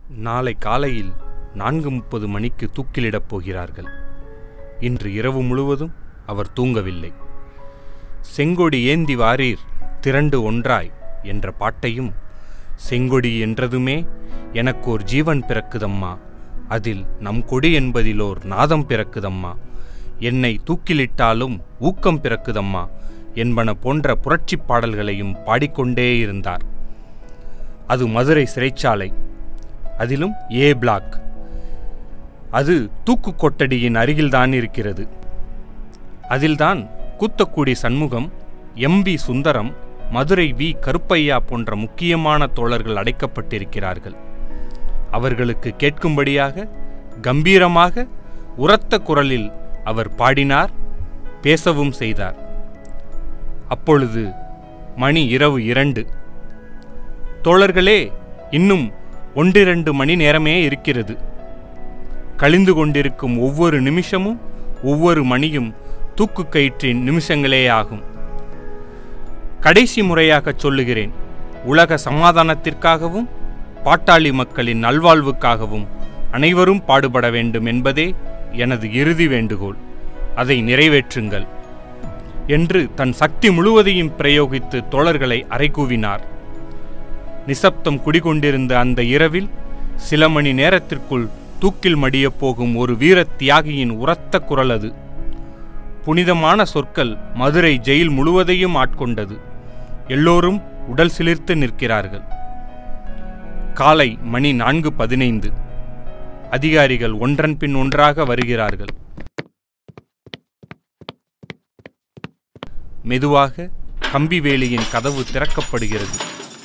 நாளை காலையில் நான்கு முப்பது மணிக்கு தூக்கிலிடப் போகிறார்கள் இன்று இரவு முழுவதும் அவர் தூங்கவில்லை செங்கொடி ஏந்தி வாரீர் திரண்டு ஒன்றாய் என்ற பாட்டையும் செங்கொடி என்றதுமே எனக்கோர் ஜீவன் பிறக்குதம்மா அதில் நம் கொடி என்பதிலோர் நாதம் பிறக்குதம்மா என்னை தூக்கிலிட்டாலும் ஊக்கம் பிறக்குதம்மா என்பன போன்ற புரட்சிப் பாடல்களையும் பாடிக்கொண்டே இருந்தார் அது மதுரை சிறைச்சாலை அதிலும் ஏ பிளாக் அது தூக்கு கொட்டடியின் அருகில்தான் இருக்கிறது அதில்தான் கூத்தக்குடி சண்முகம் எம்பி சுந்தரம் மதுரை வி கருப்பையா போன்ற முக்கியமான தோழர்கள் அடைக்கப்பட்டிருக்கிறார்கள் அவர்களுக்கு கேட்கும்படியாக கம்பீரமாக உரத்த குரலில் அவர் பாடினார் பேசவும் செய்தார் அப்பொழுது மணி இரவு இரண்டு தோழர்களே இன்னும் ஒன்றிரண்டு மணி நேரமே இருக்கிறது கழிந்து கொண்டிருக்கும் ஒவ்வொரு நிமிஷமும் ஒவ்வொரு மணியும் தூக்கு கயிற்றின் நிமிஷங்களே ஆகும் கடைசி முறையாகச் சொல்லுகிறேன் உலக சமாதானத்திற்காகவும் பாட்டாளி மக்களின் நல்வாழ்வுக்காகவும் அனைவரும் பாடுபட வேண்டும் என்பதே எனது இறுதி வேண்டுகோள் அதை நிறைவேற்றுங்கள் என்று தன் சக்தி முழுவதையும் பிரயோகித்து தோழர்களை அறைகூவினார் நிசப்தம் குடிகொண்டிருந்த அந்த இரவில் சில மணி நேரத்திற்குள் தூக்கில் மடியப் போகும் ஒரு வீரத் தியாகியின் உரத்த குரல் அது புனிதமான சொற்கள் மதுரை ஜெயில் முழுவதையும் ஆட்கொண்டது எல்லோரும் உடல் சிலிர்த்து நிற்கிறார்கள் காலை மணி நான்கு பதினைந்து அதிகாரிகள் ஒன்றன் பின் ஒன்றாக வருகிறார்கள் மெதுவாக கம்பி வேலியின் கதவு திறக்கப்படுகிறது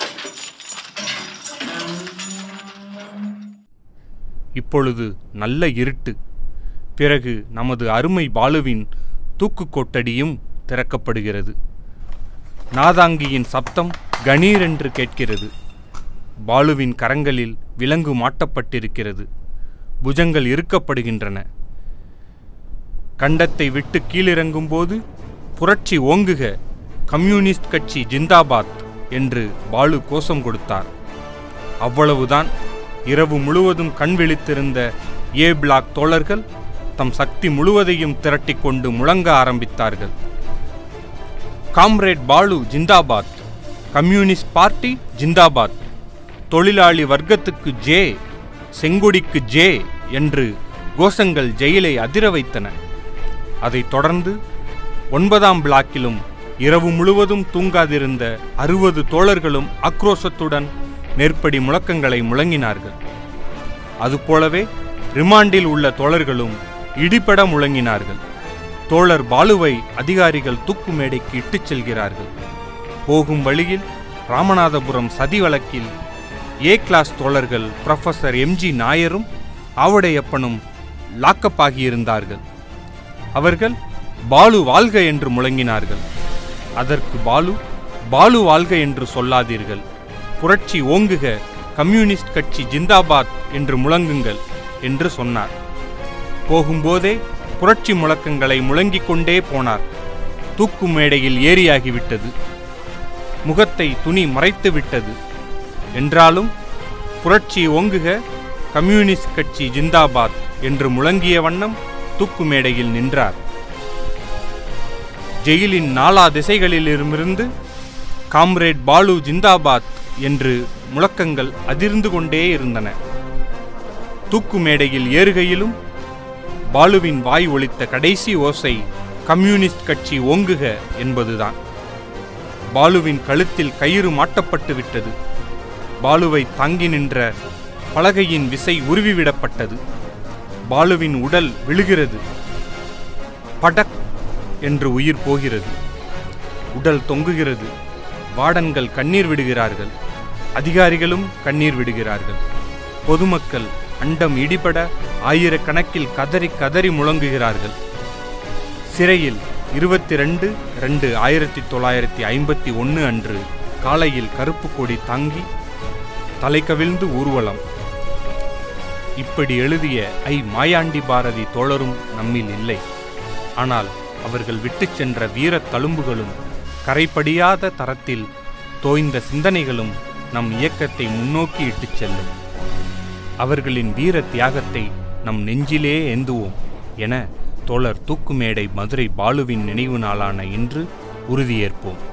இப்பொழுது நல்ல இருட்டு பிறகு நமது அருமை பாலுவின் தூக்கு கொட்டடியும் திறக்கப்படுகிறது நாதாங்கியின் சப்தம் கணீர் என்று கேட்கிறது பாலுவின் கரங்களில் விலங்கு மாட்டப்பட்டிருக்கிறது புஜங்கள் இறுக்கப்படுகின்றன கண்டத்தை விட்டு கீழிறங்கும்போது புரட்சி ஓங்குக கம்யூனிஸ்ட் கட்சி ஜிந்தாபாத் என்று பாலு கோஷம் கொடுத்தார் அவ்வளவுதான் இரவு முழுவதும் கண் விழித்திருந்த ஏ பிளாக் தோழர்கள் தம் சக்தி முழுவதையும் திரட்டிக்கொண்டு முழங்க ஆரம்பித்தார்கள் காம்ரேட் பாலு ஜிந்தாபாத் கம்யூனிஸ்ட் பார்ட்டி ஜிந்தாபாத் தொழிலாளி வர்க்கத்துக்கு ஜே செங்கொடிக்கு ஜே என்று கோஷங்கள் ஜெயிலை அதிர வைத்தன அதைத் தொடர்ந்து ஒன்பதாம் பிளாக்கிலும் இரவு முழுவதும் தூங்காதிருந்த அறுபது தோழர்களும் ஆக்ரோஷத்துடன் மேற்படி முழக்கங்களை முழங்கினார்கள் அதுபோலவே ரிமாண்டில் உள்ள தோழர்களும் இடிபட முழங்கினார்கள் தோழர் பாலுவை அதிகாரிகள் தூக்கு மேடைக்கு இட்டுச் செல்கிறார்கள் போகும் வழியில் ராமநாதபுரம் சதி வழக்கில் ஏ கிளாஸ் தோழர்கள் ப்ரொஃபசர் எம்ஜி நாயரும் ஆவடையப்பனும் லாக்கப் ஆகியிருந்தார்கள் அவர்கள் பாலு வாழ்க என்று முழங்கினார்கள் அதற்கு பாலு பாலு வாழ்க என்று சொல்லாதீர்கள் புரட்சி ஓங்குக கம்யூனிஸ்ட் கட்சி ஜிந்தாபாத் என்று முழங்குங்கள் என்று சொன்னார் போகும்போதே புரட்சி முழக்கங்களை முழங்கிக் கொண்டே போனார் தூக்கு மேடையில் ஏறியாகிவிட்டது முகத்தை துணி மறைத்து விட்டது என்றாலும் புரட்சி ஓங்குக கம்யூனிஸ்ட் கட்சி ஜிந்தாபாத் என்று முழங்கிய வண்ணம் தூக்கு மேடையில் நின்றார் ஜெயிலின் நாலா திசைகளிலிருமிருந்து காம்ரேட் பாலு ஜிந்தாபாத் என்று முழக்கங்கள் அதிர்ந்து கொண்டே இருந்தன தூக்கு மேடையில் ஏறுகையிலும் பாலுவின் வாய் ஒலித்த கடைசி ஓசை கம்யூனிஸ்ட் கட்சி ஓங்குக என்பதுதான் பாலுவின் கழுத்தில் கயிறு மாட்டப்பட்டு விட்டது பாலுவை தாங்கி நின்ற பலகையின் விசை உருவிவிடப்பட்டது பாலுவின் உடல் விழுகிறது படக் என்று உயிர் போகிறது உடல் தொங்குகிறது வார்டன்கள் கண்ணீர் விடுகிறார்கள் அதிகாரிகளும் கண்ணீர் விடுகிறார்கள் பொதுமக்கள் அண்டம் இடிபட ஆயிரக்கணக்கில் கதறி கதறி முழங்குகிறார்கள் சிறையில் இருபத்தி ரெண்டு ரெண்டு ஆயிரத்தி தொள்ளாயிரத்தி ஐம்பத்தி ஒன்று அன்று காலையில் கருப்பு கொடி தாங்கி தலை கவிழ்ந்து ஊர்வலம் இப்படி எழுதிய ஐ மாயாண்டி பாரதி தோழரும் நம்மில் இல்லை ஆனால் அவர்கள் விட்டுச் சென்ற வீரத் தழும்புகளும் கரைப்படியாத தரத்தில் தோய்ந்த சிந்தனைகளும் நம் இயக்கத்தை முன்னோக்கி இட்டுச் செல்லும் அவர்களின் வீர தியாகத்தை நம் நெஞ்சிலே ஏந்துவோம் என தோழர் தூக்குமேடை மதுரை பாலுவின் நினைவு நாளான இன்று உறுதியேற்போம்